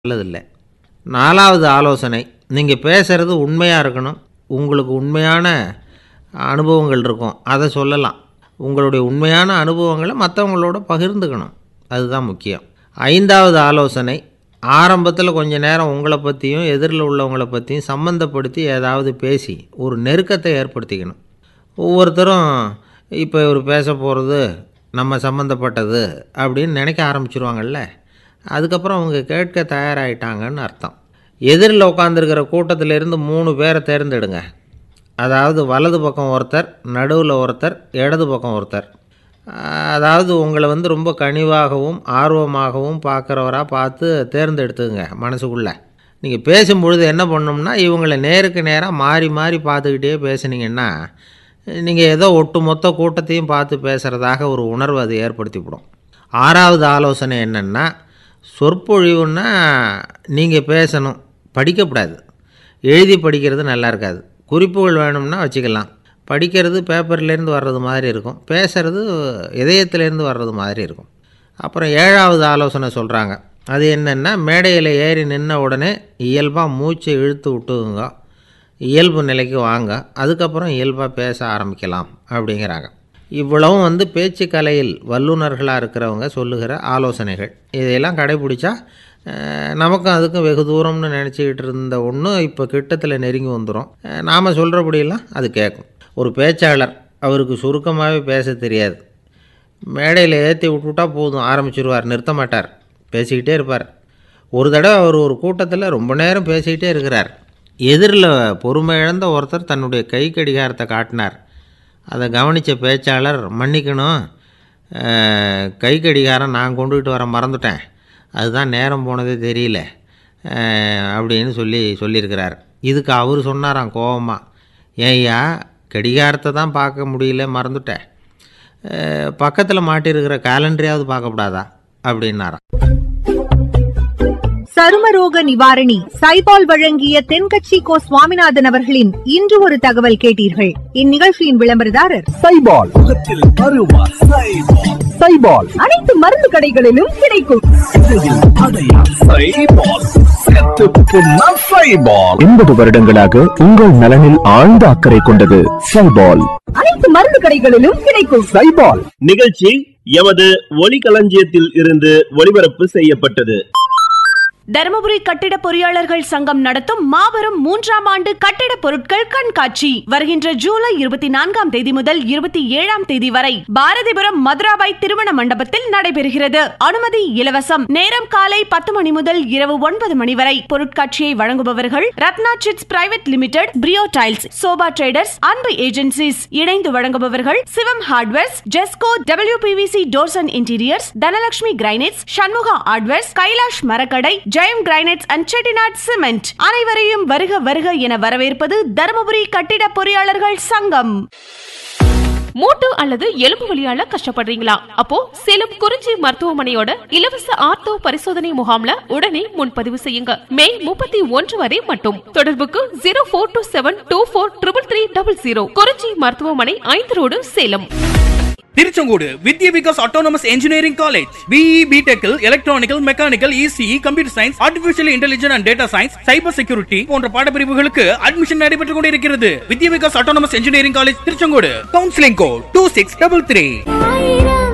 நல்லதில்லை நாலாவது ஆலோசனை நீங்கள் பேசுகிறது உண்மையாக இருக்கணும் உங்களுக்கு உண்மையான அனுபவங்கள் இருக்கும் அதை சொல்லலாம் உங்களுடைய உண்மையான அனுபவங்களை மற்றவங்களோட பகிர்ந்துக்கணும் அதுதான் முக்கியம் ஐந்தாவது ஆலோசனை ஆரம்பத்தில் கொஞ்ச நேரம் உங்களை பற்றியும் எதிரில் உள்ளவங்கள பற்றியும் சம்மந்தப்படுத்தி ஏதாவது பேசி ஒரு நெருக்கத்தை ஏற்படுத்திக்கணும் ஒவ்வொருத்தரும் இப்போ இவர் பேச போகிறது நம்ம சம்மந்தப்பட்டது அப்படின்னு நினைக்க ஆரம்பிச்சிருவாங்கல்ல அதுக்கப்புறம் அவங்க கேட்க தயாராகிட்டாங்கன்னு அர்த்தம் எதிரில் உட்காந்துருக்கிற கூட்டத்திலேருந்து மூணு பேரை தேர்ந்தெடுங்க அதாவது வலது பக்கம் ஒருத்தர் நடுவில் ஒருத்தர் இடது பக்கம் ஒருத்தர் அதாவது உங்களை வந்து ரொம்ப கனிவாகவும் ஆர்வமாகவும் பார்க்குறவராக பார்த்து தேர்ந்தெடுத்துங்க மனசுக்குள்ளே நீங்கள் பேசும்பொழுது என்ன பண்ணோம்னா இவங்களை நேருக்கு நேராக மாறி மாறி பார்த்துக்கிட்டே பேசுனீங்கன்னா நீங்கள் ஏதோ ஒட்டு மொத்த கூட்டத்தையும் பார்த்து பேசுகிறதாக ஒரு உணர்வு அது ஏற்படுத்திவிடும் ஆறாவது ஆலோசனை என்னென்னா சொற்பொழிவுன்னா நீங்கள் பேசணும் படிக்கக்கூடாது எழுதி படிக்கிறது நல்லா இருக்காது குறிப்புகள் வேணும்னா வச்சுக்கலாம் படிக்கிறது பேப்பர்லேருந்து வர்றது மாதிரி இருக்கும் பேசுகிறது இதயத்துலேருந்து வர்றது மாதிரி இருக்கும் அப்புறம் ஏழாவது ஆலோசனை சொல்கிறாங்க அது என்னென்னா மேடையில் ஏறி நின்ன உடனே இயல்பாக மூச்சை இழுத்து விட்டுங்க இயல்பு நிலைக்கு வாங்க அதுக்கப்புறம் இயல்பாக பேச ஆரம்பிக்கலாம் அப்படிங்கிறாங்க இவ்வளவும் வந்து பேச்சு கலையில் வல்லுநர்களாக இருக்கிறவங்க சொல்லுகிற ஆலோசனைகள் இதையெல்லாம் கடைபிடிச்சா அஹ், நமக்கும் அதுக்கும் வெகு தூரம்னு நினச்சிக்கிட்டு இருந்த ஒன்று இப்போ கிட்டத்தில் நெருங்கி வந்துடும் நாம் சொல்கிறபடியெல்லாம் அது கேட்கும் ஒரு பேச்சாளர் அவருக்கு சுருக்கமாகவே பேச தெரியாது மேடையில் ஏற்றி விட்டுவிட்டா போதும் ஆரம்பிச்சிருவார் நிறுத்த மாட்டார் பேசிக்கிட்டே இருப்பார் ஒரு தடவை அவர் ஒரு கூட்டத்தில் ரொம்ப நேரம் பேசிக்கிட்டே இருக்கிறார் எதிரில் பொறுமை இழந்த ஒருத்தர் தன்னுடைய கை கடிகாரத்தை காட்டினார் அதை கவனித்த பேச்சாளர் மன்னிக்கணும் அஹ், கை கடிகாரம் நான் கொண்டுகிட்டு வர மறந்துட்டேன் அதுதான் நேரம் போனதே தெரியல அஹ், அப்படின்னு சொல்லி சொல்லியிருக்கிறார் இதுக்கு அவர் சொன்னாராம் கோவமாக ஏய்யா கடிகாரத்தை தான் பார்க்க முடியல மறந்துட்டேன் பக்கத்தில் மாட்டியிருக்கிற கேலண்டரையாவது பார்க்கக்கூடாதா அப்படின்னாராம் சருமரோக நிவாரணி சைபால் வழங்கிய தென்கட்சி கோ சுவாமிநாதன் அவர்களின் இன்று ஒரு தகவல் கேட்டீர்கள் இந்நிகழ்ச்சியின் விளம்பரதாரர் சைபால் முகத்தில் அருவா சைபால் சைபால் அனைத்து மருந்து கடைகளிலும் கிடைக்கும் சைபால் செத்து புண்ணா சைபால் எண்பது வருடங்களாக உங்கள் நலனில் ஆழ்ந்த அக்கறை கொண்டது சைபால் அனைத்து மருந்து கடைகளிலும் கிடைக்கும் சைபால் நிகழ்ச்சி எமது ஒலிகளஞ்சியத்தில் இருந்து ஒளிபரப்பு செய்யப்பட்டது தருமபுரி கட்டிட பொறியாளர்கள் சங்கம் நடத்தும் மாபெரும் மூன்றாம் ஆண்டு கட்டிட பொருட்கள் கண்காட்சி வருகின்ற ஜூலை இருபத்தி நான்காம் தேதி முதல் இருபத்தி ஏழாம் தேதி வரை பாரதிபுரம் மதுராபாய் திருமண மண்டபத்தில் நடைபெறுகிறது அனுமதி இலவசம் நேரம் காலை பத்து மணி முதல் இரவு ஒன்பது மணி வரை பொருட்காட்சியை வழங்குபவர்கள் Ratna chits private limited Brio tiles sofa traders Anbu agencies இணைந்து வழங்குபவர்கள் Sivam hardwares Jesco WPVC doors and interiors Dhanalakshmi granites Shanmuga hardwares Kailash மரக்கடை Jayam granites and Chettinad cement அனைவரையும் வருக வருக என வரவேற்பது தருமபுரி கட்டிட பொறியாளர்கள் சங்கம் மூட்டு அல்லது எலும்பு வலியால கஷ்டப்படுறீங்களா அப்போ சேலம் குறிஞ்சி மருத்துவமனையோட இலவச ஆர்த்தோ பரிசோதனை முகாம்ல உடனே முன்பதிவு செய்யுங்க மே முப்பத்தி ஒன்று வரை மட்டும் தொடர்புக்கு zero four two seven two four triple three double zero Kurinji மருத்துவமனை ஐந்து road Salem Tiruchengode Vidya Vikas autonomous engineering college BE பிடெக்கில் electronical mechanical ECE computer science artificial intelligence and data science cyber security போன்ற பாடப்பிரிவுகளுக்கு அட்மிஷன் நடைபெற்றுக் கொண்டிருக்கிறது Vidya Vikas autonomous engineering college Tiruchengode counselling code two six double three